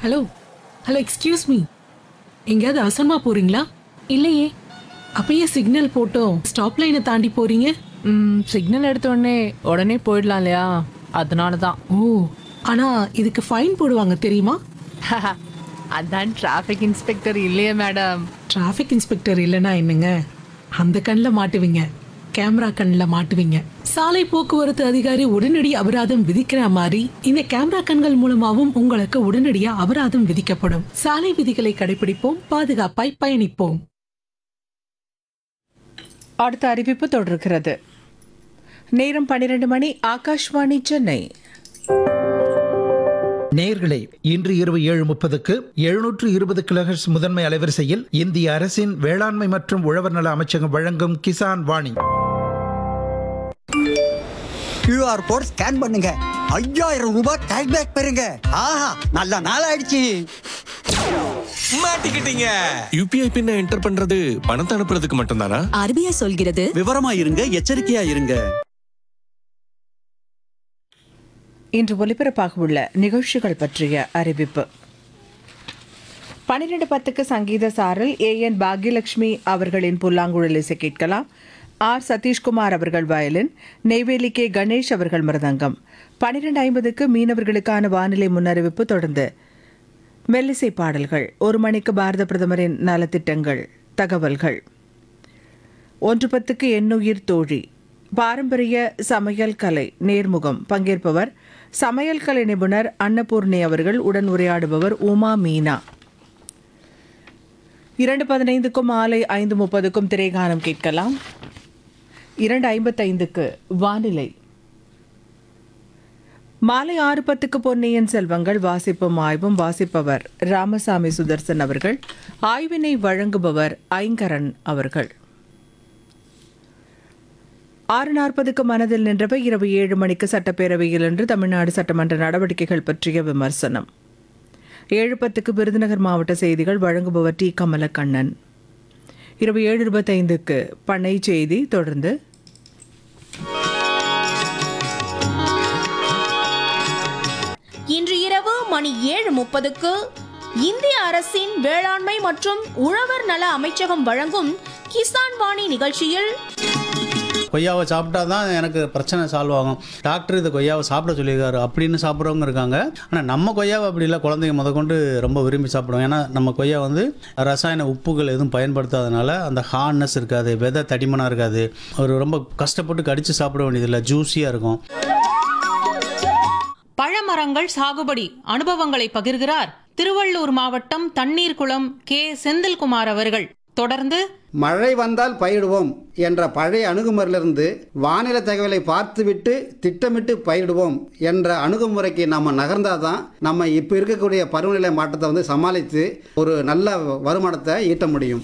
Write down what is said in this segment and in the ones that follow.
hello hello excuse me எங்கேயாவது அவசரமா போறீங்களா இல்லையே அப்பயே சிக்னல் போட்டோம் ஸ்டாப் லைனை தாண்டி போறீங்க ம் சிக்னல் எடுத்த உடனே உடனே போயிடலாம் இல்லையா அதனால தான் ஓ ஆனா இதுக்கு ஃபைன் போடுவாங்க தெரியுமா அதான் டிராஃபிக் இன்ஸ்பெக்டர் இல்லையே மேடம் டிராஃபிக் இன்ஸ்பெக்டர் இல்லைன்னா என்னங்க அந்த கண்ணில் மாட்டுவீங்க கேமரா கண்ணில் மாட்டுவீங்க சாலை போக்குவரத்து அதிகாரி உடனடி அபராதம் விதிக்கிற மாதிரி இந்த கேமரா கண்கள் மூலமாகவும் உங்களுக்கு உடனடியா அபராதம் விதிக்கப்படும் சாலை விதிகளை கடைபிடிப்போம் பாதுகாப்பாய் பயணிப்போம் அடுத்த அறிவிப்பு தொடர்கிறது நேரம் பன்னிரண்டு மணி ஆகாஷ்வாணி சென்னை நேயர்களே இன்று இரவு ஏழு முப்பதுக்கு எழுநூற்று இருபது கிலோஹெர்ட்ஸ் முதன்மை அலைவரிசையில் இந்திய அரசின் வேளாண்மை மற்றும் உழவர் நல அமைச்சகம் வழங்கும் Kisan Vani QR code scan பண்ணுங்க ஐயாயிரம் ரூபாய் கேஷ்பேக் பெறுங்க ஆஹா நல்ல நாள் ஆயிடுச்சு மாட்டிக்கிட்டீங்க யூபிஐ பின்ன என்டர் பண்றது பணத்தை அனுப்புறதுக்கு மட்டும்தானா ஆர்பிஐ சொல்கிறது விவரமா இருங்க எச்சரிக்கையா இருங்க இன்று ஒலிபரப்பாக உள்ள நிகழ்ச்சிகள் பற்றிய அறிவிப்பு பன்னிரண்டு பத்துக்கு சங்கீத சாரல் ஏ என் பாக்யலட்சுமி அவர்களின் புல்லாங்குழல் இசை கேட்கலாம் ஆர் சதீஷ்குமார் அவர்கள் வயலின் நெய்வேலி கே கணேஷ் அவர்கள் மிருதங்கம் பன்னிரண்டு ஐம்பதுக்கு மீனவர்களுக்கான வானிலை முன்னறிவிப்பு தொடர்ந்து மெல்லிசை பாடல்கள் ஒரு மணிக்கு பாரத பிரதமரின் நலத்திட்டங்கள் தகவல்கள் ஒன்று பத்துக்கு எண்ணுயிர் தோழி பாரம்பரிய சமையல் கலை நேர்முகம் பங்கேற்பவர் சமையல் கலை நிபுணர் அன்னபூர்ணி அவர்கள் உடன் உரையாடுபவர் உமா மீனா இரண்டு பதினைந்துக்கும் மாலை ஐந்து முப்பதுக்கும் திரைகானம் கேட்கலாம் இரண்டு ஐம்பத்தைந்துக்கு வானிலை மாலை ஆறு பத்துக்கு பொன்னியின் செல்வங்கள் வாசிப்பும் ஆய்வும் வாசிப்பவர் ராமசாமி சுதர்சன் அவர்கள் ஆய்வினை வழங்குபவர் ஐங்கரன் அவர்கள் ஆறு நாற்பதுக்கு மனதில் நின்றவை இரவு ஏழு மணிக்கு சட்டப்பேரவையில் இன்று தமிழ்நாடு சட்டமன்ற நடவடிக்கைகள் பற்றிய விமர்சனம் ஏழு பத்துக்கு விருதுநகர் மாவட்ட செய்திகள் வழங்குபவர் டி கமலக்கண்ணன் இரவு ஏழு இருபத்தைந்துக்கு பண்ணை செய்தி தொடர்ந்து இன்று இரவு மணி ஏழு முப்பதுக்கு இந்திய அரசின் வேளாண்மை மற்றும் உழவர் நல அமைச்சகம் வழங்கும் கிசான் வாணி நிகழ்ச்சியில் கொய்யாவை சாப்பிட்டா தான் எனக்கு பிரச்சனை சால்வ் ஆகும் டாக்டர் இது கொய்யாவை சாப்பிட சொல்லியிருக்காரு அப்படின்னு சாப்பிட்றவங்க இருக்காங்க ஆனால் நம்ம கொய்யாவை அப்படி இல்லை குழந்தைங்க முதற்கொண்டு ரொம்ப விரும்பி சாப்பிடுவோம் ஏன்னா நம்ம கொய்யா வந்து ரசாயன உப்புகள் எதுவும் பயன்படுத்தாதனால அந்த ஹார்ட்னஸ் இருக்காது விதை தடிமனாக இருக்காது ஒரு ரொம்ப கஷ்டப்பட்டு கடித்து சாப்பிட வேண்டியதில்லை ஜூஸியாக இருக்கும் பழமரங்கள் சாகுபடி அனுபவங்களை பகிர்கிறார் திருவள்ளூர் மாவட்டம் தண்ணீர்குளம் கே செந்தில்குமார் அவர்கள் தொடர்ந்து மழை வந்தால் பயிடுவோம் என்ற பழைய அணுகுமுறையிலிருந்து வானிலை தகவலை பார்த்துவிட்டு திட்டமிட்டு பயிரிடுவோம் என்ற அணுகுமுறைக்கு நம்ம நகர்ந்தாதான் நம்ம இப்போ இருக்கக்கூடிய பருவநிலை மாற்றத்தை வந்து சமாளித்து ஒரு நல்ல வருமானத்தை ஈட்ட முடியும்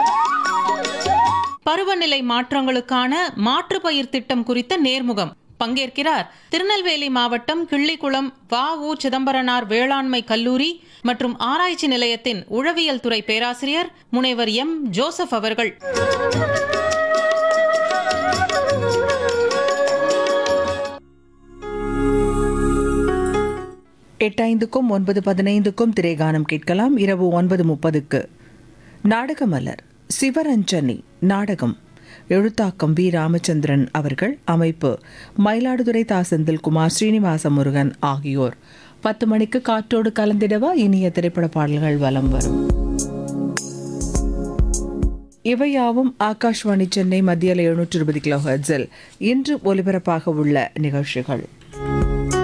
பருவநிலை மாற்றங்களுக்கான மாற்று பயிர் திட்டம் குறித்த நேர்முகம் பங்கேற்கிறார் திருநெல்வேலி மாவட்டம் கிள்ளிக்குளம் வ உ சிதம்பரனார் வேளாண்மை கல்லூரி மற்றும் ஆராய்ச்சி நிலையத்தின் உழவியல் துறை பேராசிரியர் முனைவர் எம் ஜோசப் அவர்கள் எட்டைந்துக்கும் ஒன்பது பதினைந்துக்கும் திரைகானம் கேட்கலாம் இரவு ஒன்பது முப்பதுக்கு நாடகமலர் சிவரஞ்சனி நாடகம் எழுத்தாக்கம் வி ராமச்சந்திரன் அவர்கள் அமைப்பு மயிலாடுதுறை தா செந்தில்குமார் ஸ்ரீனிவாச முருகன் ஆகியோர் பத்து மணிக்கு காற்றோடு கலந்திடவா இனிய திரைப்பட பாடல்கள் வலம் வரும் இவையாவும் ஆகாஷ்வாணி சென்னை மத்தியில் எழுநூற்று இருபது கிலோ ஹெர்ட்ஸில் இன்று ஒலிபரப்பாக உள்ள நிகழ்ச்சிகள்